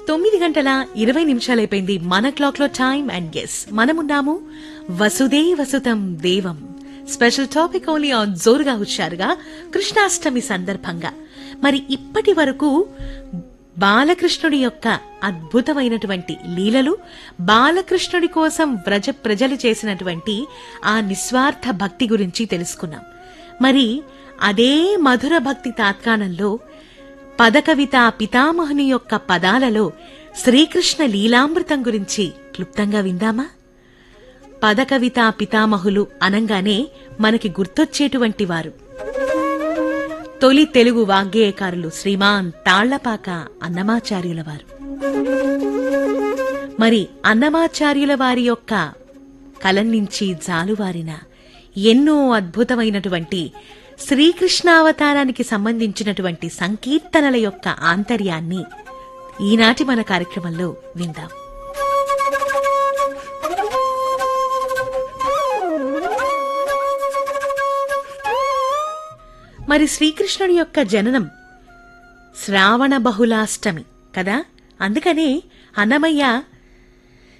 తొమ్మిది గంటల ఇరవై నిమిషాలైపోయింది మన క్లాక్ లో టైం అండ్ ఎస్ మనమున్నాము వసుదే వసుతం దేవం స్పెషల్ టాపిక్ ఓన్లీ ఆన్ జోరుగా హుషారుగా కృష్ణాష్టమి సందర్భంగా మరి ఇప్పటి వరకు బాలకృష్ణుడి యొక్క అద్భుతమైనటువంటి లీలలు బాలకృష్ణుడి కోసం వ్రజ ప్రజలు చేసినటువంటి ఆ నిస్వార్థ భక్తి గురించి తెలుసుకున్నాం మరి అదే మధుర భక్తి తాత్కాణంలో పదకవిత పితామహుని యొక్క పదాలలో శ్రీకృష్ణ లీలామృతం గురించి క్లుప్తంగా విందామా పదకవిత పితామహులు అనంగానే మనకి గుర్తొచ్చేటువంటి వారు తొలి తెలుగు వాగ్గేయకారులు శ్రీమాన్ తాళ్లపాక అన్నమాచార్యుల వారు మరి అన్నమాచార్యుల వారి యొక్క కలం నుంచి జాలువారిన ఎన్నో అద్భుతమైనటువంటి శ్రీకృష్ణావతారానికి సంబంధించినటువంటి సంకీర్తనల యొక్క ఆంతర్యాన్ని ఈనాటి మన కార్యక్రమంలో విందాం మరి శ్రీకృష్ణుడి యొక్క జననం శ్రావణ బహుళాష్టమి కదా అందుకనే అన్నమయ్య